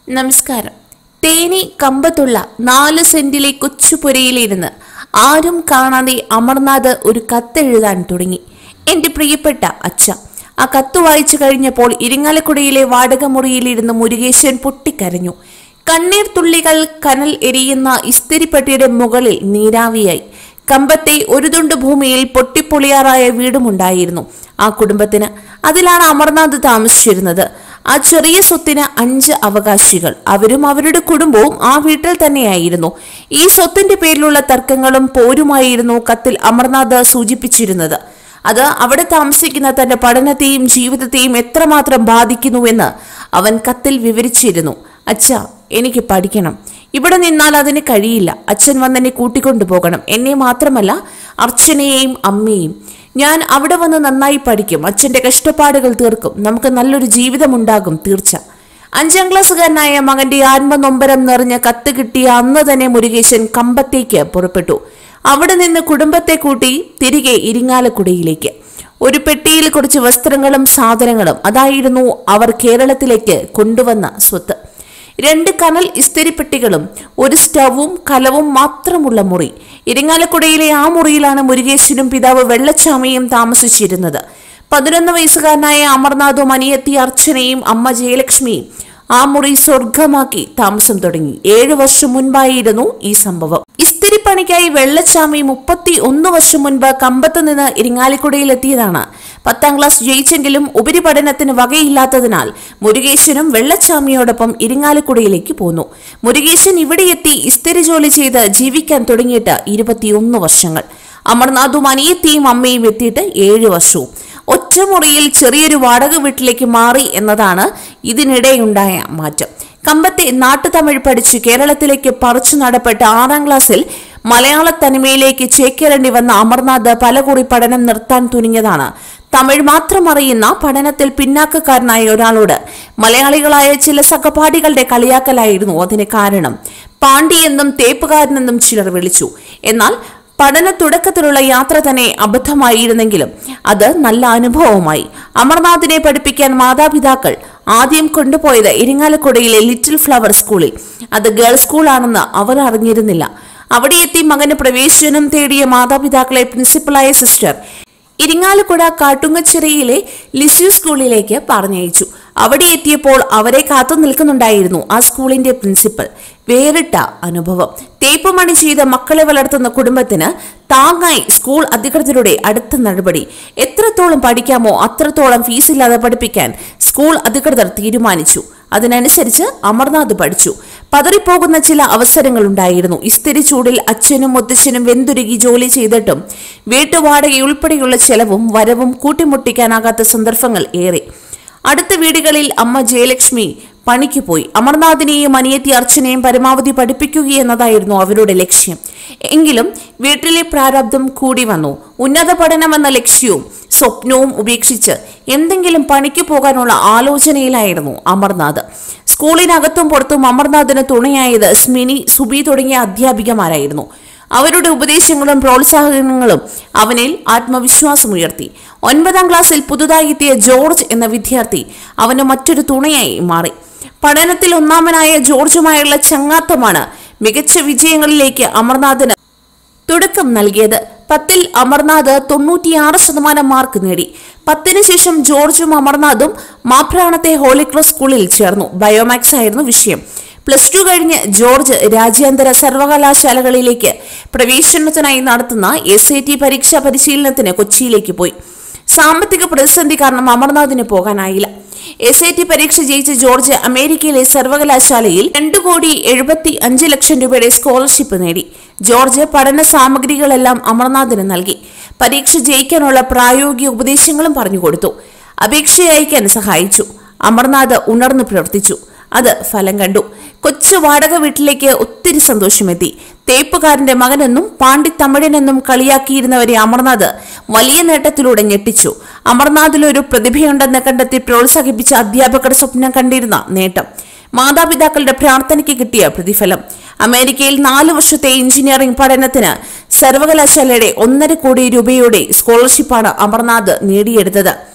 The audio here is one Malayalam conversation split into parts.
നമസ്കാരം തേനി കമ്പത്തുള്ള നാല് സെന്റിലെ കൊച്ചുപുരയിലിരുന്ന് ആരും കാണാതെ അമർനാഥ് ഒരു കത്തെഴുതാൻ തുടങ്ങി എന്റെ പ്രിയപ്പെട്ട അച്ഛ ആ കത്ത് വായിച്ചു കഴിഞ്ഞപ്പോൾ ഇരിങ്ങാലക്കുടയിലെ വാടക മുറിയിലിരുന്ന് മുരുകേശൻ പൊട്ടിക്കരഞ്ഞു കണ്ണീർ തുള്ളികൾ കനൽ എരിയുന്ന ഇസ്തിരിപ്പെട്ടിയുടെ മുകളിൽ നീരാവിയായി കമ്പത്തെ ഒരു തുണ്ട് ഭൂമിയിൽ പൊട്ടിപ്പൊളിയാറായ വീടുമുണ്ടായിരുന്നു ആ കുടുംബത്തിന് അതിലാണ് അമർനാഥ് താമസിച്ചിരുന്നത് ആ ചെറിയ സ്വത്തിന് അഞ്ച് അവകാശികൾ അവരും അവരുടെ കുടുംബവും ആ വീട്ടിൽ തന്നെയായിരുന്നു ഈ സ്വത്തിന്റെ പേരിലുള്ള തർക്കങ്ങളും പോരുമായിരുന്നു കത്തിൽ അമർനാഥ് സൂചിപ്പിച്ചിരുന്നത് അത് അവിടെ താമസിക്കുന്ന തന്റെ പഠനത്തെയും ജീവിതത്തെയും എത്രമാത്രം ബാധിക്കുന്നുവെന്ന് അവൻ കത്തിൽ വിവരിച്ചിരുന്നു അച്ഛ എനിക്ക് പഠിക്കണം ഇവിടെ നിന്നാൽ അതിന് കഴിയില്ല അച്ഛൻ വന്നെന്നെ കൂട്ടിക്കൊണ്ടു പോകണം എന്നെ മാത്രമല്ല അർച്ചനയെയും അമ്മയെയും ഞാൻ അവിടെ വന്ന് നന്നായി പഠിക്കും അച്ഛന്റെ കഷ്ടപ്പാടുകൾ തീർക്കും നമുക്ക് നല്ലൊരു ജീവിതമുണ്ടാകും തീർച്ച അഞ്ചാം ക്ലാസ്സുകാരനായ മകന്റെ ആത്മനൊമ്പരം നിറഞ്ഞ കത്ത് കിട്ടിയ അന്ന് തന്നെ മുരുകേശൻ കമ്പത്തേക്ക് പുറപ്പെട്ടു അവിടെ നിന്ന് കുടുംബത്തെ കൂട്ടി തിരികെ ഇരിങ്ങാലക്കുടയിലേക്ക് ഒരു പെട്ടിയിൽ കുറച്ച് വസ്ത്രങ്ങളും സാധനങ്ങളും അതായിരുന്നു അവർ കേരളത്തിലേക്ക് കൊണ്ടുവന്ന സ്വത്ത് രണ്ട് കനൽ ഇസ്തിരിപ്പെട്ടികളും ഒരു സ്റ്റവും കലവും മാത്രമുള്ള മുറി ഇരിങ്ങാലക്കുടയിലെ ആ മുറിയിലാണ് മുരുകേശനും പിതാവ് വെള്ളച്ചാമയും താമസിച്ചിരുന്നത് പതിനൊന്ന് വയസ്സുകാരനായ അമർനാഥും അനിയത്തി അർച്ചനയും അമ്മ ജയലക്ഷ്മിയും ആ മുറി സ്വർഗമാക്കി താമസം തുടങ്ങി ഏഴു വർഷം മുൻപായിരുന്നു ഈ സംഭവം ഇസ്തിരിപ്പണിക്കായി വെള്ളച്ചാമി മുപ്പത്തി ഒന്ന് വർഷം മുൻപ് കമ്പത്ത് നിന്ന് ഇരിങ്ങാലിക്കുടയിലെത്തിയതാണ് പത്താം ക്ലാസ് ജയിച്ചെങ്കിലും ഉപരിപഠനത്തിന് വകയില്ലാത്തതിനാൽ മുരുകേശനും വെള്ളച്ചാമിയോടൊപ്പം ഇരിങ്ങാലിക്കുടയിലേക്ക് പോന്നു മുരുകേശൻ ഇവിടെയെത്തി ഇസ്തിരി ജോലി ചെയ്ത് ജീവിക്കാൻ തുടങ്ങിയിട്ട് ഇരുപത്തിയൊന്ന് വർഷങ്ങൾ അമർനാഥും അനിയത്തിയും അമ്മയും എത്തിയിട്ട് ഏഴ് വർഷവും ഒറ്റമുറിയിൽ ചെറിയൊരു വാടക വീട്ടിലേക്ക് മാറി എന്നതാണ് ഇതിനിടെയുണ്ടായ മാറ്റം കമ്പത്തെ നാട്ടുതമിഴ് പഠിച്ച് കേരളത്തിലേക്ക് പറിച്ചു നടപ്പെട്ട ആറാം ക്ലാസ്സിൽ മലയാള തനിമയിലേക്ക് ചേക്കേറേണ്ടി വന്ന അമർനാഥ് പലകുറി പഠനം നിർത്താൻ തുനിഞ്ഞതാണ് തമിഴ് മാത്രം അറിയുന്ന പഠനത്തിൽ പിന്നാക്കക്കാരനായ ഒരാളോട് മലയാളികളായ ചില സഹപാഠികളുടെ കളിയാക്കലായിരുന്നു അതിന് കാരണം പാണ്ഡ്യയെന്നും തേപ്പുകാരനെന്നും ചിലർ വിളിച്ചു എന്നാൽ പഠന തുടക്കത്തിലുള്ള യാത്ര തന്നെ അബദ്ധമായിരുന്നെങ്കിലും അത് നല്ല അനുഭവമായി അമർനാഥിനെ പഠിപ്പിക്കാൻ മാതാപിതാക്കൾ ആദ്യം കൊണ്ടുപോയത് ഇരിങ്ങാലക്കുടയിലെ ലിറ്റിൽ ഫ്ലവർ സ്കൂളിൽ അത് ഗേൾസ് സ്കൂളാണെന്ന് അവർ അറിഞ്ഞിരുന്നില്ല അവിടെ എത്തി മകന് പ്രവേശനം തേടിയ മാതാപിതാക്കളെ പ്രിൻസിപ്പലായ സിസ്റ്റർ ഇരിങ്ങാലക്കുട കാട്ടുങ്ങച്ചിറയിലെ ലിസ്യു സ്കൂളിലേക്ക് പറഞ്ഞയച്ചു അവിടെ എത്തിയപ്പോൾ അവരെ കാത്തു നിൽക്കുന്നുണ്ടായിരുന്നു ആ സ്കൂളിന്റെ പ്രിൻസിപ്പൽ വേറിട്ട അനുഭവം തേപ്പുമണി ചെയ്ത മക്കളെ വളർത്തുന്ന കുടുംബത്തിന് താങ്ങായി സ്കൂൾ അധികൃതരുടെ അടുത്ത നടപടി എത്രത്തോളം പഠിക്കാമോ അത്രത്തോളം ഫീസില്ലാതെ പഠിപ്പിക്കാൻ സ്കൂൾ അധികൃതർ തീരുമാനിച്ചു അതിനനുസരിച്ച് അമർനാഥ് പഠിച്ചു പതറിപ്പോകുന്ന ചില അവസരങ്ങളുണ്ടായിരുന്നു ഇസ്തിരി ചൂടിൽ അച്ഛനും മുത്തച്ഛനും വെന്തുരുകി ജോലി ചെയ്തിട്ടും വീട്ടുവാടകയുൾപ്പെടെയുള്ള ചെലവും വരവും കൂട്ടിമുട്ടിക്കാനാകാത്ത സന്ദർഭങ്ങൾ ഏറെ അടുത്ത വീടുകളിൽ അമ്മ ജയലക്ഷ്മി പണിക്ക് പോയി അമർനാഥിനെയും അനിയത്തി അർച്ചനയും പരമാവധി പഠിപ്പിക്കുക എന്നതായിരുന്നു അവരുടെ ലക്ഷ്യം എങ്കിലും വീട്ടിലെ പ്രാരബ്ധം കൂടി വന്നു ഉന്നത പഠനമെന്ന ലക്ഷ്യവും സ്വപ്നവും ഉപേക്ഷിച്ച് എന്തെങ്കിലും പണിക്ക് പോകാനുള്ള ആലോചനയിലായിരുന്നു അമർനാഥ് സ്കൂളിനകത്തും പുറത്തും അമർനാഥിന് തുണയായത് സ്മിനി സുബി തുടങ്ങിയ അധ്യാപികമാരായിരുന്നു അവരുടെ ഉപദേശങ്ങളും പ്രോത്സാഹനങ്ങളും അവനിൽ ആത്മവിശ്വാസമുയർത്തി ഒൻപതാം ക്ലാസ്സിൽ പുതുതായി എത്തിയ ജോർജ് എന്ന വിദ്യാർത്ഥി അവന് മറ്റൊരു തുണയായി മാറി പഠനത്തിൽ ഒന്നാമനായ ജോർജുമായുള്ള ചങ്ങാത്തമാണ് മികച്ച വിജയങ്ങളിലേക്ക് അമർനാഥിന് തുടക്കം നൽകിയത് പത്തിൽ അമർനാഥ് തൊണ്ണൂറ്റിയാറ് ശതമാനം മാർക്ക് നേടി പത്തിന് ശേഷം ജോർജും അമർനാഥും മാപ്രാണത്തെ ഹോളിക്രോസ് സ്കൂളിൽ ചേർന്നു ബയോമാക്സ് ആയിരുന്നു വിഷയം പ്ലസ് ടു കഴിഞ്ഞ് ജോർജ് രാജ്യാന്തര സർവകലാശാലകളിലേക്ക് പ്രവേശനത്തിനായി നടത്തുന്ന എസ് ഐ ടി പരീക്ഷാ പരിശീലനത്തിന് കൊച്ചിയിലേക്ക് പോയി സാമ്പത്തിക പ്രതിസന്ധി കാരണം അമർനാഥിന് പോകാനായില്ല എസ് ഐ ടി പരീക്ഷ ജയിച്ച ജോർജ് അമേരിക്കയിലെ സർവകലാശാലയിൽ രണ്ടു കോടി എഴുപത്തി അഞ്ച് ലക്ഷം രൂപയുടെ സ്കോളർഷിപ്പ് നേടി ജോർജ് പഠന സാമഗ്രികളെല്ലാം അമർനാഥിന് നൽകി പരീക്ഷ ജയിക്കാനുള്ള പ്രായോഗിക ഉപദേശങ്ങളും പറഞ്ഞുകൊടുത്തു അപേക്ഷ അയക്കാൻ സഹായിച്ചു അമർനാഥ് ഉണർന്നു പ്രവർത്തിച്ചു അത് ഫലം കണ്ടു കൊച്ചു വാടക വീട്ടിലേക്ക് ഒത്തിരി സന്തോഷമെത്തി തേപ്പുകാരന്റെ മകനെന്നും പാണ്ഡി തമിഴനെന്നും കളിയാക്കിയിരുന്നവരെ അമർനാഥ് വലിയ നേട്ടത്തിലൂടെ ഞെട്ടിച്ചു അമർനാഥിൽ ഒരു പ്രതിഭയുണ്ടെന്ന് കണ്ടെത്തി പ്രോത്സാഹിപ്പിച്ച അധ്യാപകർ സ്വപ്നം കണ്ടിരുന്ന നേട്ടം മാതാപിതാക്കളുടെ പ്രാർത്ഥനയ്ക്ക് കിട്ടിയ പ്രതിഫലം അമേരിക്കയിൽ നാല് വർഷത്തെ എഞ്ചിനീയറിംഗ് പഠനത്തിന് സർവകലാശാലയുടെ ഒന്നര കോടി രൂപയുടെ സ്കോളർഷിപ്പാണ് അമർനാഥ് നേടിയെടുത്തത്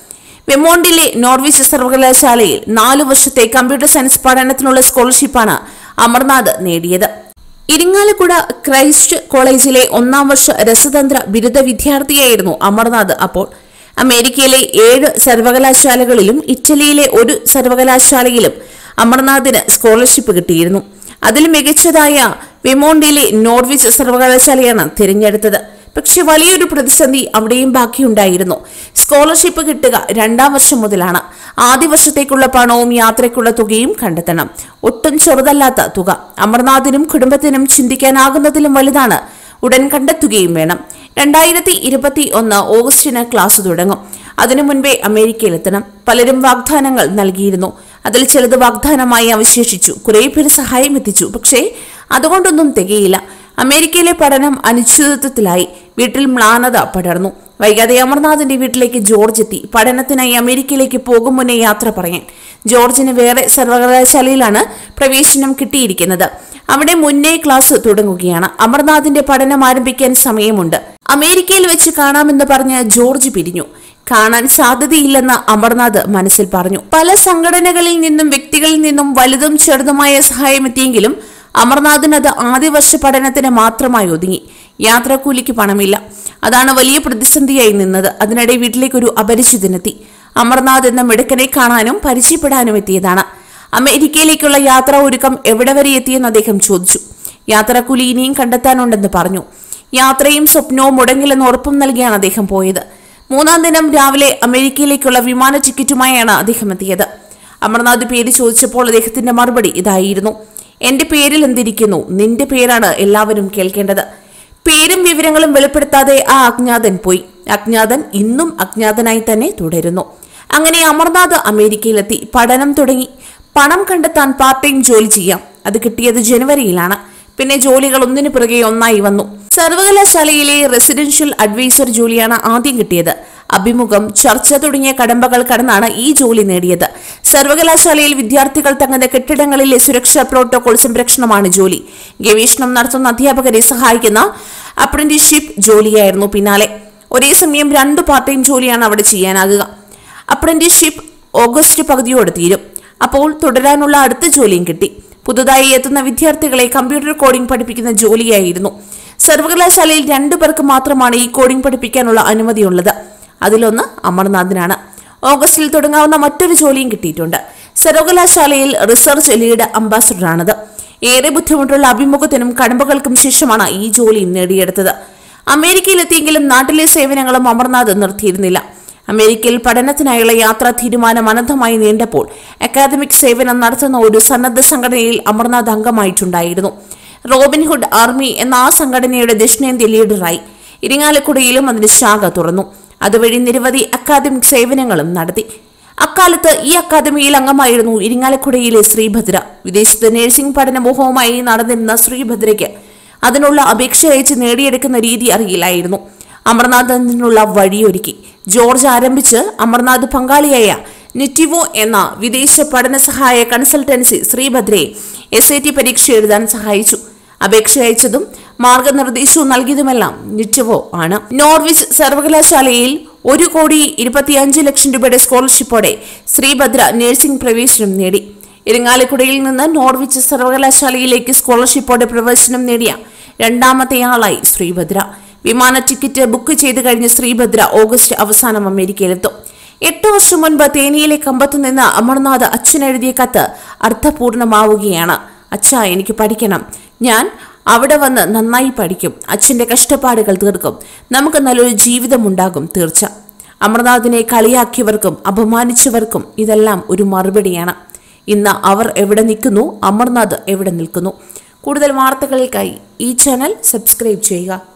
വെമോണ്ടിലെ നോർവിച്ച് സർവകലാശാലയിൽ നാലു വർഷത്തെ കമ്പ്യൂട്ടർ സയൻസ് പഠനത്തിനുള്ള സ്കോളർഷിപ്പാണ് അമർനാഥ് നേടിയത് ഇരിങ്ങാലക്കുട ക്രൈസ്റ്റ് കോളേജിലെ ഒന്നാം വർഷ രസതന്ത്ര ബിരുദ വിദ്യാർത്ഥിയായിരുന്നു അമർനാഥ് അപ്പോൾ അമേരിക്കയിലെ ഏഴ് സർവകലാശാലകളിലും ഇറ്റലിയിലെ ഒരു സർവകലാശാലയിലും അമർനാഥിന് സ്കോളർഷിപ്പ് കിട്ടിയിരുന്നു അതിൽ മികച്ചതായ വിമോണ്ടിലെ നോർവിച്ച് സർവകലാശാലയാണ് തിരഞ്ഞെടുത്തത് പക്ഷെ വലിയൊരു പ്രതിസന്ധി അവിടെയും ബാക്കിയുണ്ടായിരുന്നു സ്കോളർഷിപ്പ് കിട്ടുക രണ്ടാം വർഷം മുതലാണ് ആദ്യ വർഷത്തേക്കുള്ള പണവും യാത്രയ്ക്കുള്ള തുകയും കണ്ടെത്തണം ഒട്ടും ചെറുതല്ലാത്ത തുക അമർനാഥിനും കുടുംബത്തിനും ചിന്തിക്കാനാകുന്നതിലും വലുതാണ് ഉടൻ കണ്ടെത്തുകയും വേണം രണ്ടായിരത്തി ഇരുപത്തി ഒന്ന് ഓഗസ്റ്റിന് ക്ലാസ് തുടങ്ങും അതിനു മുൻപേ അമേരിക്കയിലെത്തണം പലരും വാഗ്ദാനങ്ങൾ നൽകിയിരുന്നു അതിൽ ചിലത് വാഗ്ദാനമായി അവശേഷിച്ചു കുറെ പേര് സഹായം എത്തിച്ചു പക്ഷേ അതുകൊണ്ടൊന്നും തികയില്ല അമേരിക്കയിലെ പഠനം അനിശ്ചിതത്വത്തിലായി വീട്ടിൽ മ്ലാനത പടർന്നു വൈകാതെ അമർനാഥിന്റെ വീട്ടിലേക്ക് ജോർജ് എത്തി പഠനത്തിനായി അമേരിക്കയിലേക്ക് പോകും മുന്നേ യാത്ര പറയാൻ ജോർജിന് വേറെ സർവകലാശാലയിലാണ് പ്രവേശനം കിട്ടിയിരിക്കുന്നത് അവിടെ മുന്നേ ക്ലാസ് തുടങ്ങുകയാണ് അമർനാഥിന്റെ പഠനം ആരംഭിക്കാൻ സമയമുണ്ട് അമേരിക്കയിൽ വെച്ച് കാണാമെന്ന് പറഞ്ഞ് ജോർജ് പിരിഞ്ഞു കാണാൻ സാധ്യതയില്ലെന്ന് അമർനാഥ് മനസ്സിൽ പറഞ്ഞു പല സംഘടനകളിൽ നിന്നും വ്യക്തികളിൽ നിന്നും വലുതും ചെറുതുമായ സഹായം എത്തിയെങ്കിലും അമർനാഥിന് അത് ആദ്യ വർഷ പഠനത്തിന് മാത്രമായി ഒതുങ്ങി യാത്രാക്കൂലിക്ക് പണമില്ല അതാണ് വലിയ പ്രതിസന്ധിയായി നിന്നത് അതിനിടെ വീട്ടിലേക്ക് ഒരു അപരിചിതനെത്തി അമർനാഥ് എന്ന മിടുക്കനെ കാണാനും പരിചയപ്പെടാനും എത്തിയതാണ് അമേരിക്കയിലേക്കുള്ള യാത്രാ ഒരുക്കം എവിടെ വരെ എത്തിയെന്ന് അദ്ദേഹം ചോദിച്ചു യാത്രാക്കൂലി ഇനിയും കണ്ടെത്താനുണ്ടെന്ന് പറഞ്ഞു യാത്രയും സ്വപ്നവും മുടങ്ങില്ലെന്ന് ഉറപ്പും നൽകിയാണ് അദ്ദേഹം പോയത് മൂന്നാം ദിനം രാവിലെ അമേരിക്കയിലേക്കുള്ള വിമാന ടിക്കറ്റുമായാണ് അദ്ദേഹം എത്തിയത് അമർനാഥ് പേര് ചോദിച്ചപ്പോൾ അദ്ദേഹത്തിന്റെ മറുപടി ഇതായിരുന്നു എന്റെ പേരിൽ എന്തിരിക്കുന്നു നിന്റെ പേരാണ് എല്ലാവരും കേൾക്കേണ്ടത് പേരും വിവരങ്ങളും വെളിപ്പെടുത്താതെ ആ അജ്ഞാതൻ പോയി അജ്ഞാതൻ ഇന്നും അജ്ഞാതനായി തന്നെ തുടരുന്നു അങ്ങനെ അമർനാഥ് അമേരിക്കയിലെത്തി പഠനം തുടങ്ങി പണം കണ്ടെത്താൻ പാർട്ട് ടൈം ജോലി ചെയ്യാം അത് കിട്ടിയത് ജനുവരിയിലാണ് പിന്നെ ജോലികൾ ഒന്നിനു പിറകെ ഒന്നായി വന്നു സർവകലാശാലയിലെ റെസിഡൻഷ്യൽ അഡ്വൈസർ ജോലിയാണ് ആദ്യം കിട്ടിയത് അഭിമുഖം ചർച്ച തുടങ്ങിയ കടമ്പകൾ കടന്നാണ് ഈ ജോലി നേടിയത് സർവകലാശാലയിൽ വിദ്യാർത്ഥികൾ തങ്ങളുടെ കെട്ടിടങ്ങളിലെ സുരക്ഷാ പ്രോട്ടോകോൾ സംരക്ഷണമാണ് ജോലി ഗവേഷണം നടത്തുന്ന അധ്യാപകരെ സഹായിക്കുന്ന അപ്രന്റീസ്ഷിപ്പ് ജോലിയായിരുന്നു പിന്നാലെ ഒരേ സമയം രണ്ട് പാർട്ട് ടൈം ജോലിയാണ് അവിടെ ചെയ്യാനാകുക അപ്രന്റീസ്ഷിപ്പ് ഓഗസ്റ്റ് പകുതിയോടെ തീരും അപ്പോൾ തുടരാനുള്ള അടുത്ത ജോലിയും കിട്ടി പുതുതായി എത്തുന്ന വിദ്യാർത്ഥികളെ കമ്പ്യൂട്ടർ കോഡിംഗ് പഠിപ്പിക്കുന്ന ജോലിയായിരുന്നു സർവകലാശാലയിൽ രണ്ടു പേർക്ക് മാത്രമാണ് ഈ കോഡിംഗ് പഠിപ്പിക്കാനുള്ള അനുമതിയുള്ളത് അതിലൊന്ന് അമർനാഥിനാണ് ഓഗസ്റ്റിൽ തുടങ്ങാവുന്ന മറ്റൊരു ജോലിയും കിട്ടിയിട്ടുണ്ട് സർവകലാശാലയിൽ റിസർച്ച് ലീഡ് അംബാസഡറാണത് ഏറെ ബുദ്ധിമുട്ടുള്ള അഭിമുഖത്തിനും കടമ്പകൾക്കും ശേഷമാണ് ഈ ജോലിയും നേടിയെടുത്തത് അമേരിക്കയിലെത്തിയെങ്കിലും നാട്ടിലെ സേവനങ്ങളും അമർനാഥ് നിർത്തിയിരുന്നില്ല അമേരിക്കയിൽ പഠനത്തിനായുള്ള യാത്രാ തീരുമാനം അനന്തമായി നീണ്ടപ്പോൾ അക്കാദമിക് സേവനം നടത്തുന്ന ഒരു സന്നദ്ധ സംഘടനയിൽ അമർനാഥ് അംഗമായിട്ടുണ്ടായിരുന്നു റോബിൻഹുഡ് ആർമി എന്ന ആ സംഘടനയുടെ ദക്ഷിണേന്ത്യ ലീഡറായി ഇരിങ്ങാലക്കുടയിലും അതിന് ശാഖ തുറന്നു അതുവഴി നിരവധി അക്കാദമിക് സേവനങ്ങളും നടത്തി അക്കാലത്ത് ഈ അക്കാദമിയിൽ അംഗമായിരുന്നു ഇരിങ്ങാലക്കുടയിലെ ശ്രീഭദ്ര വിദേശത്ത് നഴ്സിംഗ് പഠന മോഹവുമായി നടന്നിരുന്ന ശ്രീഭദ്രയ്ക്ക് അതിനുള്ള അപേക്ഷ അയച്ച് നേടിയെടുക്കുന്ന രീതി അറിയില്ലായിരുന്നു അമർനാഥ് അതിനുള്ള വഴിയൊരുക്കി ജോർജ് ആരംഭിച്ച് അമർനാഥ് പങ്കാളിയായ നിറ്റിവോ എന്ന വിദേശ പഠന സഹായ കൺസൾട്ടൻസി ശ്രീഭദ്രയെ എസ് ഐ ടി പരീക്ഷ എഴുതാൻ സഹായിച്ചു അപേക്ഷ അയച്ചതും മാർഗനിർദ്ദേശവും നൽകിയതുമെല്ലാം നിറ്റിവോ ആണ് നോർവിച്ച് സർവകലാശാലയിൽ ഒരു കോടി ഇരുപത്തിയഞ്ച് ലക്ഷം രൂപയുടെ സ്കോളർഷിപ്പോടെ ശ്രീഭദ്ര നഴ്സിംഗ് പ്രവേശനം നേടി ഇരിങ്ങാലക്കുടയിൽ നിന്ന് നോർവിച്ച് സർവകലാശാലയിലേക്ക് സ്കോളർഷിപ്പോടെ പ്രവേശനം നേടിയ രണ്ടാമത്തെ ആളായി ശ്രീഭദ്ര വിമാന ടിക്കറ്റ് ബുക്ക് ചെയ്ത് കഴിഞ്ഞ് ശ്രീഭദ്ര ഓഗസ്റ്റ് അവസാനം അമേരിക്കയിലെത്തും എട്ടു വർഷം മുൻപ് തേനിയിലെ കമ്പത്തു നിന്ന് അമർനാഥ് അച്ഛൻ എഴുതിയ കത്ത് അർത്ഥപൂർണമാവുകയാണ് അച്ഛാ എനിക്ക് പഠിക്കണം ഞാൻ അവിടെ വന്ന് നന്നായി പഠിക്കും അച്ഛന്റെ കഷ്ടപ്പാടുകൾ തീർക്കും നമുക്ക് നല്ലൊരു ജീവിതമുണ്ടാകും തീർച്ച അമർനാഥിനെ കളിയാക്കിയവർക്കും അപമാനിച്ചവർക്കും ഇതെല്ലാം ഒരു മറുപടിയാണ് ഇന്ന് അവർ എവിടെ നിൽക്കുന്നു അമർനാഥ് എവിടെ നിൽക്കുന്നു കൂടുതൽ വാർത്തകൾക്കായി ഈ ചാനൽ സബ്സ്ക്രൈബ് ചെയ്യുക